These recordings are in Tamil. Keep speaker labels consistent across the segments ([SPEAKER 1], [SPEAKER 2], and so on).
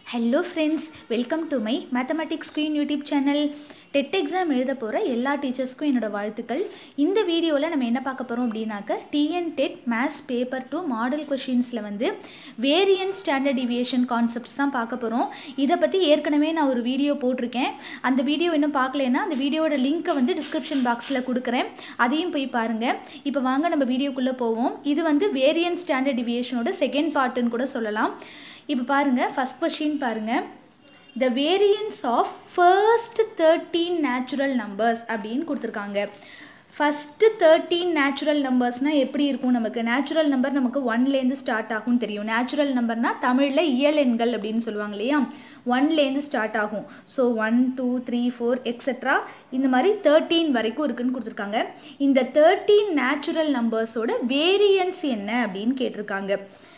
[SPEAKER 1] hello friends welcome to my mathematics queen YouTube channel TET exam எழுத போகிற எல்லா டீச்சர்ஸ்க்கும் என்னோட வாழ்த்துக்கள் இந்த வீடியோவில் நம்ம என்ன பார்க்க போகிறோம் அப்படின்னாக்க TN TET maths paper two model கொஷின்ஸில் வந்து வேரியன் ஸ்டாண்டர்ட் டிவியேஷன் கான்செப்ட்ஸ் தான் பார்க்க போகிறோம் இதை பற்றி ஏற்கனவே நான் ஒரு வீடியோ போட்டிருக்கேன் அந்த வீடியோ இன்னும் பார்க்கலனா அந்த வீடியோட லிங்க்கை வந்து டிஸ்கிரிப்ஷன் பாக்ஸில் கொடுக்குறேன் அதையும் போய் பாருங்கள் இப்போ வாங்க நம்ம வீடியோக்குள்ளே போவோம் இது வந்து வேரியன் ஸ்டாண்டர்ட் டிவியேஷனோட செகண்ட் பார்ட்டுன்னு கூட சொல்லலாம் இப்போ பாருங்கள் ஃபஸ்ட் கொஷின் பாருங்கள் the variance of first thirteen natural numbers அப்படின்னு கொடுத்துருக்காங்க ஃபஸ்ட்டு தேர்ட்டீன் நேச்சுரல் நம்பர்ஸ்னால் எப்படி இருக்கும் நமக்கு நேச்சுரல் நம்பர் நமக்கு ஒன்லேருந்து ஸ்டார்ட் ஆகும்னு தெரியும் நேச்சுரல் நம்பர்னால் தமிழில் இயல் எண்கள் அப்படின்னு சொல்லுவாங்க இல்லையா ஒன்லேருந்து ஸ்டார்ட் ஆகும் so one two three four etcetera இந்த மாதிரி தேர்ட்டீன் வரைக்கும் இருக்குன்னு கொடுத்துருக்காங்க இந்த தேர்ட்டீன் நேச்சுரல் நம்பர்ஸோட வேரியன்ஸ் என்ன அப்படின்னு கேட்டிருக்காங்க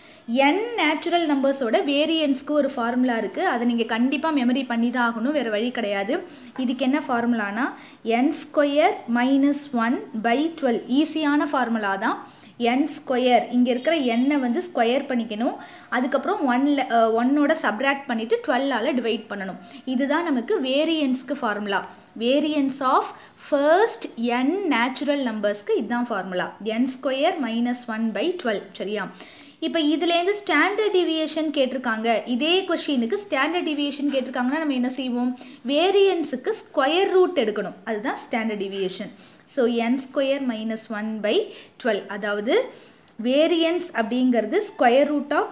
[SPEAKER 1] என் நேச்சுரல் நம்பர்ஸோட வேரியன்ஸ்க்கு ஒரு ஃபார்முலா இருக்குது அதை நீங்கள் கண்டிப்பாக மெமரி பண்ணி தான் ஆகணும் வேறு வழி கிடையாது இதுக்கு என்ன ஃபார்முலானா n square minus one by twelve ஈஸியான ஃபார்முலா தான் என் ஸ்கொயர் இங்கே இருக்கிற எண்ணை வந்து ஸ்கொயர் பண்ணிக்கணும் அதுக்கப்புறம் ஒன்ல ஒன்னோட சப்ராக்ட் பண்ணிவிட்டு டுவெல்லால் டிவைட் பண்ணணும் இதுதான் நமக்கு வேரியன்ஸ்க்கு formula variance of first n natural நம்பர்ஸ்க்கு இதுதான் formula n square minus one by twelve சரியா இப்போ இதுலேருந்து ஸ்டாண்டர்ட் டிவியேஷன் கேட்டிருக்காங்க இதே கொஷினுக்கு ஸ்டாண்டர்ட் டிவியேஷன் கேட்டிருக்காங்கன்னா நம்ம என்ன செய்வோம் வேரியன்ஸுக்கு ஸ்கொயர் ரூட் எடுக்கணும் அதுதான் standard deviation so n square minus one by twelve அதாவது வேரியன்ஸ் அப்படிங்கிறது square root of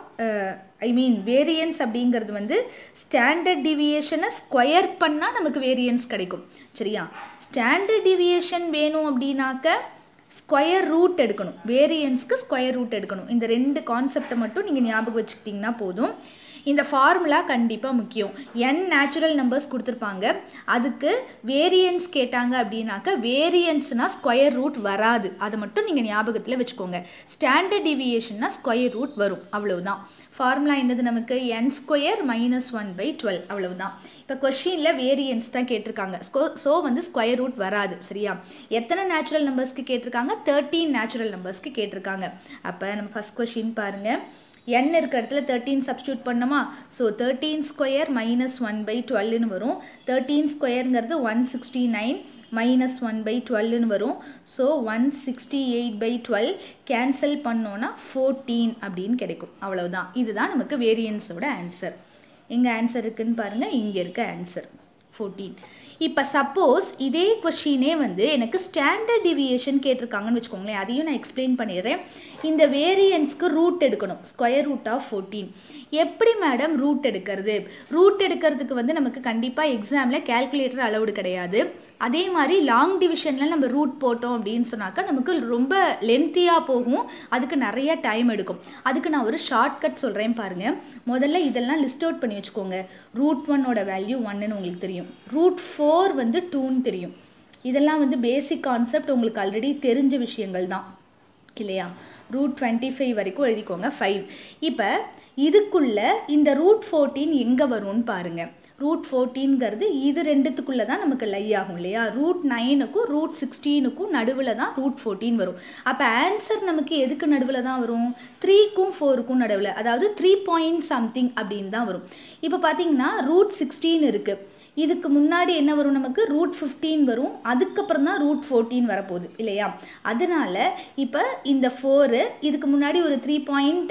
[SPEAKER 1] I mean variance அப்படிங்கிறது வந்து ஸ்டாண்டர்ட் டிவியேஷனை ஸ்கொயர் பண்ணால் நமக்கு வேரியன்ஸ் கிடைக்கும் சரியா ஸ்டாண்டர்ட் டிவியேஷன் வேணும் அப்படின்னாக்க ஸ்கொயர் ரூட் எடுக்கணும் வேரியன்ஸ்க்கு ஸ்கொயர் ரூட் எடுக்கணும் இந்த ரெண்டு கான்செப்டை மட்டும் நீங்கள் ஞாபகம் வச்சுக்கிட்டிங்கன்னா போதும் இந்த ஃபார்முலா கண்டிப்பாக முக்கியம் என் நேச்சுரல் நம்பர்ஸ் கொடுத்துருப்பாங்க அதுக்கு வேரியன்ஸ் கேட்டாங்க அப்படின்னாக்க வேரியன்ஸ்னால் ஸ்கொயர் ரூட் வராது அதை மட்டும் நீங்கள் ஞாபகத்தில் வச்சுக்கோங்க ஸ்டாண்டர்ட் டிவியேஷன்னா ஸ்கொயர் ரூட் வரும் அவ்வளவுதான் ஃபார்முலா என்னது நமக்கு n square minus one by twelve அவ்வளவுதான் இப்போ கொஷினில் வேரியன்ஸ் தான் கேட்டிருக்காங்க ஸ்கோ ஸோ வந்து ஸ்கொயர் ரூட் வராது சரியா எத்தனை நேச்சுரல் நம்பர்ஸ்க்கு கேட்டிருக்காங்க தேர்ட்டீன் நேச்சுரல் நம்பர்ஸ்க்கு கேட்டிருக்காங்க அப்போ நம்ம ஃபஸ்ட் கொஷின் பாருங்கள் என் இருக்க இடத்துல தேர்ட்டீன் சப்ஸ்டியூட் பண்ணோமா so thirteen square minus one by டுவெல்னு வரும் தேர்ட்டீன் ஸ்கொயருங்கிறது one sixty nine minus one by டுவெல்னு வரும் so one sixty eight by twelve cancel பண்ணோன்னா ஃபோர்டீன் அப்படின்னு கிடைக்கும் அவ்வளவுதான் இதுதான் நமக்கு வேரியன்ஸோட ஆன்சர் எங்கே ஆன்சர் இருக்குன்னு பாருங்கள் இங்கே இருக்க ஆன்சர் ஃபோர்டீன் இப்போ சப்போஸ் இதே கொஷினே வந்து எனக்கு ஸ்டாண்டர்ட் டிவியேஷன் கேட்டிருக்காங்கன்னு வச்சுக்கோங்களேன் அதையும் நான் எக்ஸ்பிளைன் பண்ணிடுறேன் இந்த வேரியன்ஸ்க்கு ரூட் எடுக்கணும் ஸ்கொயர் ரூட் ஆஃப் ஃபோர்டீன் எப்படி மேடம் ரூட் எடுக்கிறது ரூட் எடுக்கிறதுக்கு வந்து நமக்கு கண்டிப்பாக எக்ஸாமில் கேல்குலேட்டர் அலவுடு கிடையாது அதே மாதிரி லாங் டிவிஷனில் நம்ம ரூட் போட்டோம் அப்படின்னு சொன்னாக்கா நமக்கு ரொம்ப லென்த்தியாக போகும் அதுக்கு நிறைய டைம் எடுக்கும் அதுக்கு நான் ஒரு ஷார்ட்கட் சொல்கிறேன் பாருங்கள் முதல்ல இதெல்லாம் லிஸ்ட் அவுட் பண்ணி வச்சுக்கோங்க ரூட் ஒன்னோட வேல்யூ ஒன்னுன்னு உங்களுக்கு தெரியும் ரூட் ஃபோர் வந்து டூன்னு தெரியும் இதெல்லாம் வந்து பேசிக் கான்செப்ட் உங்களுக்கு ஆல்ரெடி தெரிஞ்ச விஷயங்கள் தான் இல்லையா ரூட் டுவெண்ட்டி ஃபைவ் வரைக்கும் எழுதிக்கோங்க ஃபைவ் இப்போ இதுக்குள்ளே இந்த ரூட் ஃபோர்டீன் எங்கே வரும்னு பாருங்கள் ரூட் ஃபோர்டீன்கிறது இது ரெண்டுத்துக்குள்ளே தான் நமக்கு லை ஆகும் இல்லையா ரூட் நைனுக்கும் ரூட் சிக்ஸ்டீனுக்கும் நடுவில் தான் ரூட் ஃபோர்டீன் வரும் அப்போ ஆன்சர் நமக்கு எதுக்கு நடுவில் தான் வரும் த்ரீக்கும் ஃபோருக்கும் நடுவில் அதாவது த்ரீ பாயிண்ட் சம்திங் அப்படின்னு தான் வரும் இப்போ பார்த்தீங்கன்னா ரூட் சிக்ஸ்டீன் இருக்குது இதுக்கு முன்னாடி என்ன வரும் நமக்கு ரூட் ஃபிஃப்டீன் வரும் அதுக்கப்புறம் தான் ரூட் ஃபோர்டீன் வரப்போகுது இல்லையா அதனால் இப்போ இந்த ஃபோரு இதுக்கு முன்னாடி ஒரு three point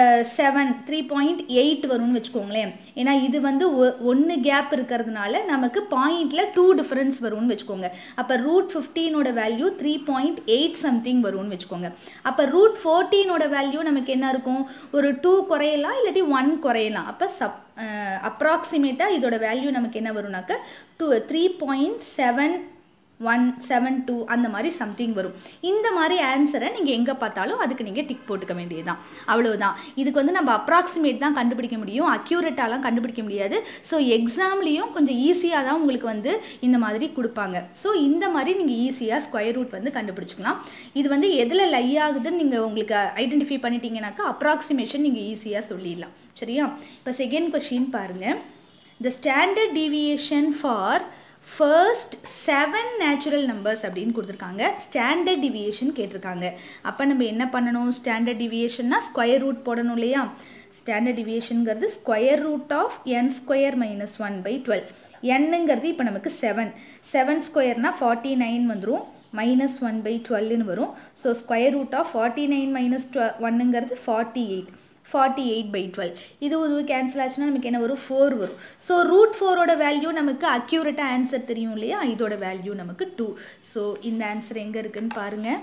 [SPEAKER 1] seven three point eight வரும்னு வச்சுக்கோங்களேன் ஏன்னா இது வந்து ஒன்று கேப் இருக்கிறதுனால நமக்கு பாயிண்டில் டூ டிஃப்ரென்ஸ் வரும்னு வச்சுக்கோங்க அப்போ ரூட் ஃபிஃப்டீனோட value three point eight something வரும்னு வச்சுக்கோங்க அப்போ ரூட் ஃபோர்டீனோட வேல்யூ நமக்கு என்ன இருக்கும் ஒரு டூ குறையலாம் இல்லாட்டி ஒன் குறையலாம் அப்போ சப் அப்ராக்சிமேட்டாக இதோட வேல்யூ நமக்கு என்ன வரும்னாக்க two three point seven one seven two அந்த மாதிரி சம்திங் வரும் இந்த மாதிரி ஆன்சரை நீங்கள் எங்கே பார்த்தாலும் அதுக்கு நீங்கள் டிக் போட்டுக்க வேண்டியதுதான் அவ்வளவுதான் இதுக்கு வந்து நம்ம அப்ராக்சிமேட் தான் கண்டுபிடிக்க முடியும் அக்யூரேட்டாலாம் கண்டுபிடிக்க முடியாது ஸோ எக்ஸாம்லேயும் கொஞ்சம் ஈஸியாக தான் உங்களுக்கு வந்து இந்த மாதிரி கொடுப்பாங்க ஸோ இந்த மாதிரி நீங்கள் ஈஸியாக ஸ்கொயர் ரூட் வந்து கண்டுபிடிச்சிக்கலாம் இது வந்து எதில் லை ஆகுதுன்னு நீங்கள் உங்களுக்கு ஐடென்டிஃபை பண்ணிட்டீங்கன்னாக்கா அப்ராக்சிமேஷன் நீங்கள் ஈஸியாக சொல்லிடலாம் சரியா இப்போ செகண்ட் கொஷின் பாருங்கள் the standard deviation for first seven natural numbers அப்படின்னு கொடுத்துருக்காங்க ஸ்டாண்டர்ட் டிவியேஷன் கேட்டிருக்காங்க அப்போ நம்ம என்ன பண்ணணும் ஸ்டாண்டர்ட் டிவியேஷன்னா ஸ்கொயர் ரூட் போடணும் இல்லையா ஸ்டாண்டர்ட் டிவியேஷனுங்கிறது square root of n square minus one by twelve என்னங்கிறது இப்போ நமக்கு செவன் செவன் ஸ்கொயர்னா ஃபார்ட்டி நைன் வந்துடும் மைனஸ் ஒன் பை டுவெல்னு வரும் so square root of forty nine minus twelve ஒன்னுங்கிறது forty eight forty eight by twelve இது ஒரு கேன்சல் ஆச்சுன்னா நமக்கு என்ன வரும் ஃபோர் வரும் ஸோ ரூட் ஃபோரோட வேல்யூ நமக்கு அக்யூரேட்டாக ஆன்சர் தெரியும் இல்லையா இதோட வேல்யூ நமக்கு டூ ஸோ இந்த ஆன்சர் எங்கே இருக்குன்னு பாருங்கள்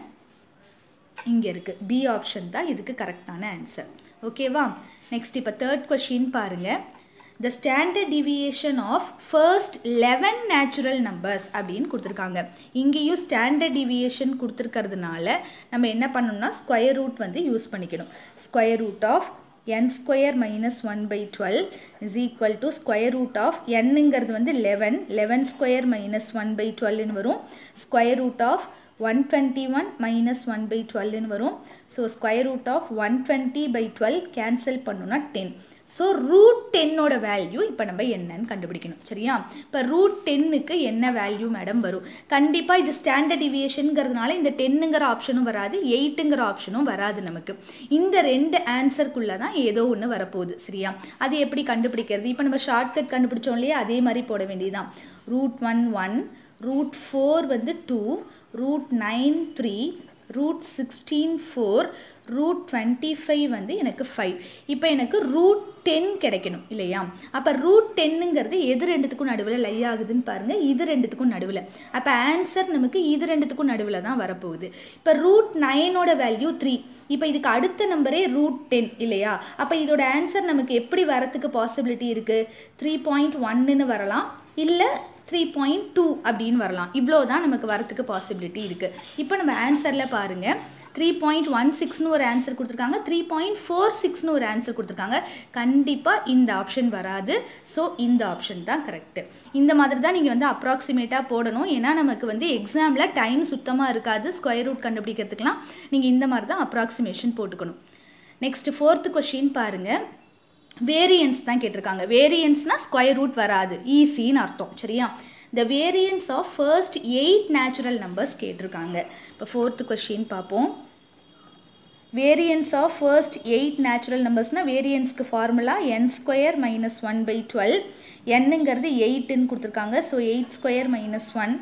[SPEAKER 1] இங்கே இருக்குது பி ஆப்ஷன் தான் இதுக்கு கரெக்டான ஆன்சர் ஓகேவா நெக்ஸ்ட் இப்போ தேர்ட் கொஷின் பாருங்கள் the standard deviation of first eleven natural numbers அப்படின்னு கொடுத்துருக்காங்க இங்கேயும் ஸ்டாண்டர்ட் டிவியேஷன் கொடுத்துருக்கறதுனால நம்ம என்ன பண்ணணும்னா ஸ்கொயர் ரூட் வந்து யூஸ் பண்ணிக்கணும் square root of n square minus one by twelve is equal to square root of என்னங்கிறது வந்து eleven eleven square minus one by டுவெல்னு வரும் square root of one twenty one minus one by டுவெல்னு வரும் so square root of one twenty by twelve cancel பண்ணோன்னா டென் ஸோ ரூட் டென்னோட வேல்யூ இப்போ நம்ம என்னன்னு கண்டுபிடிக்கணும் சரியா இப்போ ரூட் டென்னுக்கு என்ன வேல்யூ மேடம் வரும் கண்டிப்பாக இது ஸ்டாண்டர்ட் டிவியேஷனுங்கிறதுனால இந்த டென்னுங்கிற ஆப்ஷனும் வராது எயிட்டுங்கிற ஆப்ஷனும் வராது நமக்கு இந்த ரெண்டு ஆன்சருக்குள்ளே தான் ஏதோ ஒன்று வரப்போகுது சரியா அது எப்படி கண்டுபிடிக்கிறது இப்போ நம்ம ஷார்ட்கட் கண்டுபிடிச்சோம் இல்லையா அதே மாதிரி போட வேண்டியதுதான் root one one root four வந்து two root nine three root sixteen four root twenty five வந்து எனக்கு ஃபைவ் இப்போ எனக்கு ரூட் டென் கிடைக்கணும் இல்லையா அப்போ ரூட் டென்னுங்கிறது எது ரெண்டுத்துக்கும் நடுவில் லை ஆகுதுன்னு பாருங்கள் இது ரெண்டுத்துக்கும் நடுவில் அப்போ ஆன்சர் நமக்கு இது ரெண்டுத்துக்கும் நடுவில் தான் வரப்போகுது இப்போ ரூட் நைனோட வேல்யூ த்ரீ இப்போ இதுக்கு அடுத்த நம்பரே ரூட் டென் இல்லையா அப்போ இதோட ஆன்சர் நமக்கு எப்படி வரத்துக்கு பாசிபிலிட்டி இருக்குது த்ரீ பாயிண்ட் ஒன்னுன்னு வரலாம் இல்லை த்ரீ பாயிண்ட் டூ அப்படின்னு வரலாம் இவ்வளோ தான் நமக்கு வரத்துக்கு பாசிபிலிட்டி இருக்குது இப்போ நம்ம ஆன்சரில் பாருங்கள் த்ரீ பாயிண்ட் ஒன் சிக்ஸ்னு ஒரு ஆன்சர் கொடுத்துருக்காங்க த்ரீ பாயிண்ட் ஃபோர் சிக்ஸ்னு ஒரு ஆன்சர் கொடுத்துருக்காங்க கண்டிப்பாக இந்த ஆப்ஷன் வராது ஸோ இந்த ஆப்ஷன் தான் கரெக்டு இந்த மாதிரி தான் நீங்கள் வந்து அப்ராக்சிமேட்டாக போடணும் ஏன்னா நமக்கு வந்து எக்ஸாமில் டைம் சுத்தமாக இருக்காது ஸ்கொயர் ரூட் கண்டுபிடிக்கிறதுக்கெலாம் நீங்கள் இந்த மாதிரி தான் அப்ராக்சிமேஷன் போட்டுக்கணும் நெக்ஸ்ட் ஃபோர்த்து கொஷின் பாருங்கள் வேரியன்ஸ் தான் கேட்டிருக்காங்க வேரியன்ஸ்னால் ஸ்கொயர் ரூட் வராது ஈஸின்னு அர்த்தம் சரியா the variance of first eight natural numbers கேட்டிருக்காங்க இப்போ ஃபோர்த்து கொஷின் பார்ப்போம் variance of first eight natural நம்பர்ஸ்னால் வேரியன்ஸ்க்கு formula n square minus one by twelve என்னங்கிறது எயிட்டுன்னு கொடுத்துருக்காங்க so eight square minus one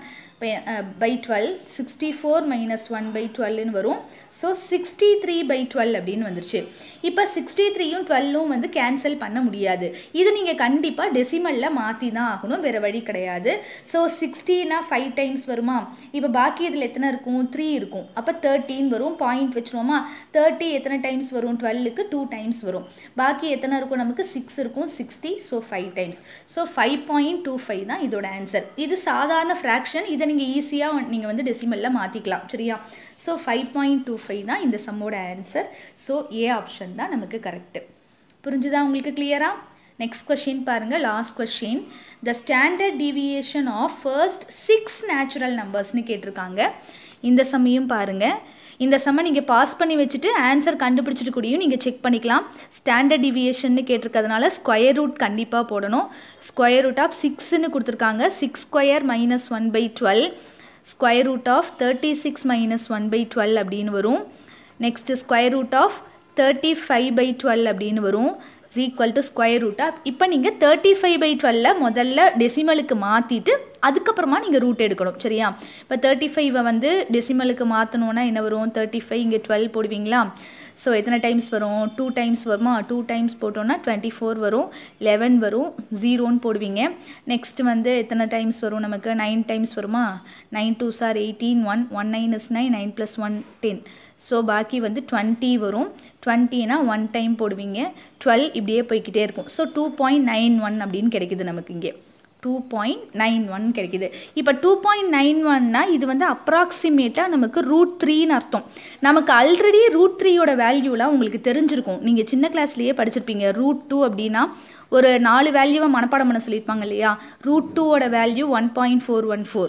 [SPEAKER 1] by twelve sixty four minus one by டுவெல்னு வரும் so sixty three by twelve அப்படின்னு வந்துருச்சு இப்போ சிக்ஸ்டி த்ரீயும் டுவெல்லும் வந்து கேன்சல் பண்ண முடியாது இது நீங்கள் கண்டிப்பாக டெசிமலில் மாற்றி தான் ஆகணும் வேறு வழி கிடையாது ஸோ சிக்ஸ்டினா ஃபைவ் டைம்ஸ் வருமா இப்போ பாக்கி இதில் எத்தனை இருக்கும் த்ரீ இருக்கும் அப்போ தேர்ட்டின் வரும் பாயிண்ட் வச்சுருவோமா தேர்ட்டி எத்தனை டைம்ஸ் வரும் டுவெல்லுக்கு டூ டைம்ஸ் வரும் பாக்கி எத்தனை இருக்கும் நமக்கு சிக்ஸ் இருக்கும் sixty so five times so five point two five தான் இதோட ஆன்சர் இது சாதாரண ஃப்ராக்ஷன் இதை நீங்கள் ஈஸியாக நீங்கள் வந்து டெசிமலில் மாற்றிக்கலாம் சரியா so five point two five தான் இந்த சம்மோட ஆன்சர் ஸோ ஏ ஆப்ஷன் தான் நமக்கு கரெக்டு புரிஞ்சுதா உங்களுக்கு கிளியராக நெக்ஸ்ட் கொஷின் பாருங்கள் last question the standard deviation of first six natural நம்பர்ஸ்னு கேட்டிருக்காங்க இந்த சமயம் பாருங்கள் இந்த சம்ம நீங்கள் பாஸ் பண்ணி வச்சுட்டு ஆன்சர் கண்டுபிடிச்சிட்டு கூடயும் நீங்கள் செக் பண்ணிக்கலாம் ஸ்டாண்டர்ட் டிவியேஷன்னு கேட்டிருக்கிறதுனால ஸ்கொயர் ரூட் கண்டிப்பாக போடணும் ஸ்கொயர் ரூட் ஆஃப் சிக்ஸ்னு கொடுத்துருக்காங்க six square minus one by twelve square root of thirty six minus one by twelve அப்படின்னு வரும் next square root of thirty five by twelve அப்படின்னு வரும் is equal to square root of இப்போ நீங்கள் தேர்ட்டி ஃபைவ் பை டுவெல்ல முதல்ல டெசிமலுக்கு மாற்றிட்டு அதுக்கப்புறமா நீங்கள் ரூட் எடுக்கணும் சரியா இப்போ தேர்ட்டி ஃபைவை வந்து டெசிமலுக்கு மாற்றணுன்னா என்ன வரும் தேர்ட்டி ஃபைவ் இங்கே டுவெல் போடுவீங்களா ஸோ எத்தனை டைம்ஸ் வரும் டூ டைம்ஸ் வருமா டூ டைம்ஸ் போட்டோன்னா டுவெண்ட்டி ஃபோர் வரும் லெவன் வரும் ஜீரோன்னு போடுவீங்க நெக்ஸ்ட் வந்து எத்தனை டைம்ஸ் வரும் நமக்கு நைன் டைம்ஸ் வருமா நைன் டூ சார் eighteen one one nine is nine nine plus one ten so பாக்கி வந்து டுவெண்ட்டி வரும் டுவெண்ட்டினா ஒன் டைம் போடுவீங்க டுவெல் இப்படியே போய்கிட்டே இருக்கும் so two point nine one அப்படின்னு கிடைக்குது நமக்கு இங்கே டூ பாயிண்ட் நைன் ஒன் கிடைக்குது இப்போ டூ பாயிண்ட் நைன் ஒன்னா இது வந்து அப்ராக்சிமேட்டாக நமக்கு ரூட் த்ரீன்னு அர்த்தம் நமக்கு ஆல்ரெடி ரூட் த்ரீயோட வேல்யூலாம் உங்களுக்கு தெரிஞ்சிருக்கும் நீங்கள் சின்ன கிளாஸ்லேயே படிச்சிருப்பீங்க ரூட் டூ அப்படின்னா ஒரு நாலு வேல்யூவை மனப்பாடம் பண்ண சொல்லியிருப்பாங்க இல்லையா ரூட் டூவோட value one point four one four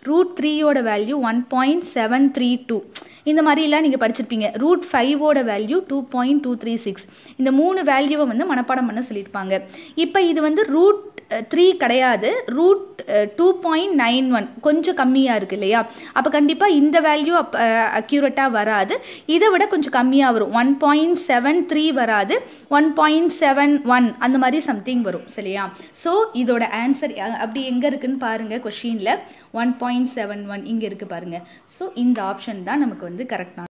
[SPEAKER 1] root த்ரீயோட value one point seven three two இந்த மாதிரிலாம் நீங்கள் படிச்சிருப்பீங்க ரூட் ஃபைவோட value two point two three six இந்த மூணு வேல்யூவை வந்து மனப்பாடம் பண்ண சொல்லியிருப்பாங்க இப்போ இது வந்து ரூட் த்ரீ கிடையாது root two point nine one கொஞ்சம் கம்மியாக இருக்குது இல்லையா அப்போ கண்டிப்பாக இந்த வேல்யூ அப் அக்யூரேட்டாக வராது இதை விட கொஞ்சம் கம்மியாக வரும் ஒன் பாயிண்ட் செவன் த்ரீ வராது ஒன் பாயிண்ட் செவன் ஒன் அந்த மாதிரி சம்திங் வரும் சரியா ஸோ இதோட ஆன்சர் அப்படி எங்கே இருக்குன்னு பாருங்கள் கொஷினில் ஒன் பாயிண்ட் செவன் ஒன் இங்கே இருக்குது பாருங்கள் ஸோ இந்த ஆப்ஷன் தான் நமக்கு வந்து கரெக்டான